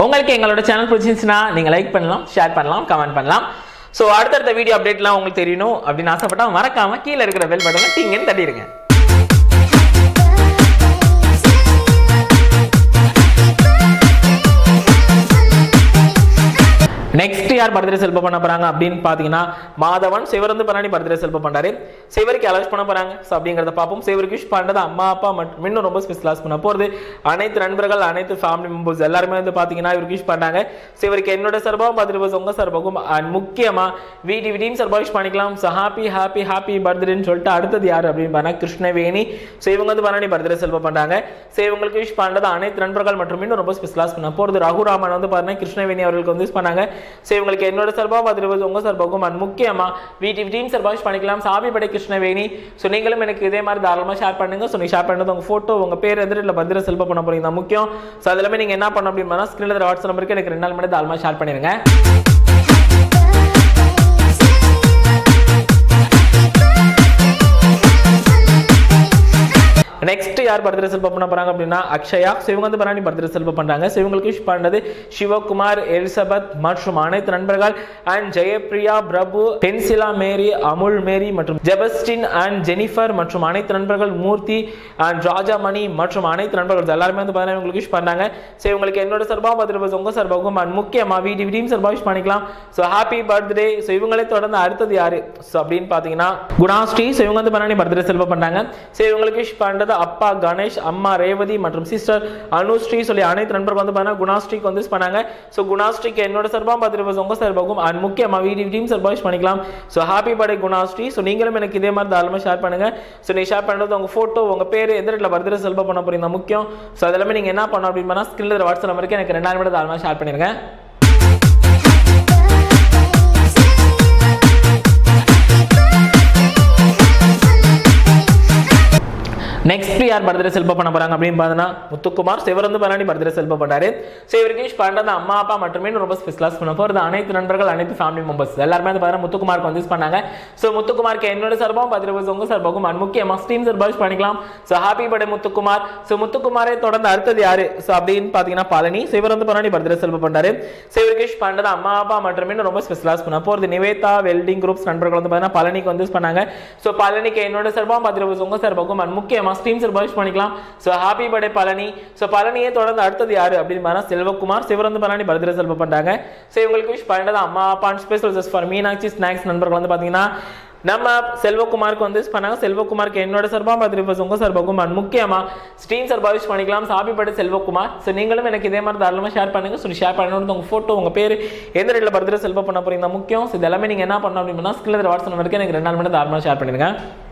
உங்களுக்கு எங்களோட சேனல் பிடிச்சிருந்துச்சுன்னா நீங்கள் லைக் பண்ணலாம் ஷேர் பண்ணலாம் கமெண்ட் பண்ணலாம் ஸோ அடுத்தடுத்த வீடியோ அப்டேட்லாம் உங்களுக்கு தெரியணும் அப்படின்னு ஆசைப்பட்டா மறக்காம கீழே இருக்கிற பெல் பட்டனை டிங்கன்னு தட்டிடுங்க நெக்ஸ்ட் யார் பர்த்டே செல்ப பண்ண போறாங்க அப்படின்னு பாத்தீங்கன்னா மாதவன் சிவரந்து பரணி பர்த்டே செல்ப பண்றாரு சிவருக்கு அலர்ஜ் பண்ண போறாங்க ஸோ அப்படிங்கிறத பார்ப்போம் சிவருக்கு விஷ் பண்றது அம்மா அப்பா மற்றும் இன்னும் ரொம்ப ஸ்பெஷலாஸ் பண்ண போறது அனைத்து நண்பர்கள் அனைத்து ஃபேமிலி மெம்பர்ஸ் எல்லாருமே வந்து பாத்தீங்கன்னா இவருக்கு விஷ் பண்ணாங்க சிவருக்கு என்னோட சார்பாகவும் பர்த்டே உங்க சார்பாகவும் அண்ட் முக்கியமா வீடி விடியும் சார்பாக விஷ் பண்ணிக்கலாம் ஸோ ஹாப்பி ஹாப்பி ஹாப்பி பர்த்டேன்னு சொல்லிட்டு அடுத்தது யார் அப்படின்னு பார்த்தா கிருஷ்ணவேணி ஸோ இவங்க வந்து பரணி பர்த்டே செல்ப பண்றாங்க ஸோ இவங்களுக்கு விஷ் பண்றது அனைத்து நண்பர்கள் மற்றும் இன்னும் ரொம்ப ஸ்பெஷலாஸ் பண்ண போறது ரகுராமன் வந்து பாருங்க கிருஷ்ணவேணி அவர்களுக்கு வந்து விஷ் பண்ணாங்க ஸோ இவங்களுக்கு என்னோட சார்பாக பதில் உங்க சார்பாகவும் அண்ட் முக்கியமா வீட்டு டீம் சார்பாக விஷ் பண்ணிக்கலாம் சாமி படை கிருஷ்ணவேணி ஸோ நீங்களும் எனக்கு இதே மாதிரி தாராளமாக ஷேர் பண்ணுங்க ஸோ நீங்கள் ஷேர் பண்ணது உங்க ஃபோட்டோ உங்க பேர் எதிர இல்லை பத்திர செல்ப பண்ண போறீங்க தான் முக்கியம் ஸோ அதெல்லாமே நீங்கள் என்ன பண்ணணும் அப்படின்னு ஸ்க்ரீனில் வாட்ஸ்அப் நம்பருக்கு எனக்கு ரெண்டு நாள் முன்னாடி தாராளமாக ஷேர் பண்ணிடுங்க நெக்ஸ்ட் யார் பர்த்டே செல்ப பண்ண போறாங்க அப்படின்னா அக்ஷயா ஸோ இவங்க வந்து பரணி பர்த்டே செல்ப பண்றாங்க ஸோ இவங்களுக்கு விஷ் பண்ணது சிவகுமார் எலிசபெத் மற்றும் அனைத்து நண்பர்கள் அண்ட் ஜெயப்ரியா பிரபு பென்சிலா மேரி அமுல் மேரி மற்றும் ஜெபஸ்டின் அண்ட் ஜெனிஃபர் மற்றும் அனைத்து நண்பர்கள் மூர்த்தி அண்ட் ராஜாமணி மற்றும் அனைத்து நண்பர்கள் எல்லாருமே வந்து பார்த்தீங்கன்னா இவங்களுக்கு விஷ் பண்ணாங்க ஸோ இவங்களுக்கு என்னோட சார்பாக பர்த்டே உங்க சார்பாகவும் அண்ட் முக்கியமா வீடி விடியும் சார்பாக விஷ் பண்ணிக்கலாம் ஸோ ஹாப்பி பர்த்டே ஸோ இவங்களே தொடர்ந்து அடுத்தது யாரு ஸோ அப்படின்னு பார்த்தீங்கன்னா குணாஸ்ரீ ஸோ இவங்க வந்து பண்ணி பர்த்டே செல்வ பண்ணாங்க ஸோ இவங்களுக்கு விஷ் பண்றது அப்பா கணேஷ் அம்மா ரேவதி மற்றும் சிஸ்டர் அனுஸ்ரீ சொல்லி அனைத்து நண்பர்கள் வந்து பார்த்தீங்கன்னா குணாஸ்ரீக்கு வந்து wish பண்ணாங்க ஸோ குணாஸ்ரீக்கு என்னோட சார்பாக பர்த்டே உங்க சார்பாகவும் அண்ட் முக்கியமா வீடி விடியும் சார்பாக விஷ் பண்ணிக்கலாம் so happy birthday Gunashri so நீங்களும் எனக்கு இதே மாதிரி தாராளமாக ஷேர் பண்ணுங்க ஸோ நீ ஷேர் பண்ணுறது உங்க ஃபோட்டோ உங்க பேர் எந்த இடத்துல பர்த்டே செல்ப பண்ண போறீங்க முக்கியம் ஸோ அதெல்லாமே நீங்க என்ன பண்ணணும் அப்படின்னு ஸ்கிரீனில் வாட்ஸ்அப் நம்பருக்கு எனக்கு ரெண்டாயிரம் மணி தாராளமாக ஷேர் பண்ணிருங்க நெக்ஸ்ட் யார் பர்த்டே செல்ப பண்ண போறாங்க அப்படின்னு பார்த்தீங்கன்னா முத்துக்குமார் சிவரந்து பரணி பர்த்டே செல்ப பண்ணாரு ஸோ இவருக்கு விஷ் பண்றது அம்மா அப்பா மட்டுமே ரொம்ப ஸ்பெஷலாஸ் பண்ண போறது அனைத்து நண்பர்கள் அனைத்து ஃபேமிலி மெம்பர்ஸ் எல்லாருமே வந்து பார்த்தீங்கன்னா முத்துக்குமாருக்கு வந்து wish பண்ணாங்க ஸோ முத்துக்குமாருக்கு என்னோட சார்பாகவும் பர்த்டே உங்க சார்பாகவும் அண்ட் முக்கியமா ஸ்டீம் சார்பாக wish பண்ணிக்கலாம் so happy birthday Muthukumar so முத்துக்குமாரை தொடர்ந்து அடுத்தது யாரு ஸோ அப்படின்னு பார்த்தீங்கன்னா பழனி சிவரந்து பரணி பர்த்டே செல்ப பண்ணாரு ஸோ இவருக்கு விஷ் பண்றது அம்மா அப்பா மட்டுமே ரொம்ப ஸ்பெஷலாஸ் பண்ண போறது நிவேதா வெல்டிங் குரூப்ஸ் நண்பர்கள் வந்து பார்த்தீங்கன்னா பழனிக்கு வந்து wish பண்ணாங்க ஸோ பழனிக்கு என்னோட சார்பாகவும் பர்த்டே உங்க சார்பாகவும் அண்ட் முக்கியமா ஸ்டீம் சார் விஷ் பண்ணிக்கலாம் so happy birthday Palani so பழனியே தொடர்ந்து அடுத்தது யாரு அப்படின்னு பார்த்தா செல்வகுமார் சிவரந்து பழனி பர்த்டே செல்வ பண்றாங்க ஸோ இவங்களுக்கு விஷ் பண்ணது அம்மா அப்பா special just for Meenakshi snacks நண்பர்கள் வந்து பார்த்தீங்கன்னா நம்ம செல்வகுமாருக்கு வந்து wish பண்ணாங்க செல்வகுமாருக்கு என்னோட சார்பாக பர்த்டே உங்க சார்பாகவும் அண்ட் முக்கியமா ஸ்டீம் சார்பாக விஷ் பண்ணிக்கலாம் ஹாப்பி பர்த்டே செல்வகுமார் ஸோ நீங்களும் எனக்கு இதே மாதிரி தாராளமாக ஷேர் பண்ணுங்க ஸோ ஷேர் பண்ணணும் உங்க ஃபோட்டோ உங்க பேர் எந்த ரேட்டில் பர்த்டே செல்வ பண்ண போறீங்க முக்கியம் ஸோ இதெல்லாமே நீங்க என்ன பண்ணணும் அப்படின்னா ஸ்கில் வாட்ஸ்அப் நம்பருக்கு எனக்கு ரெண்டு நாள் மட்டும் தாராளமாக ஷேர் பண்ணிருங்க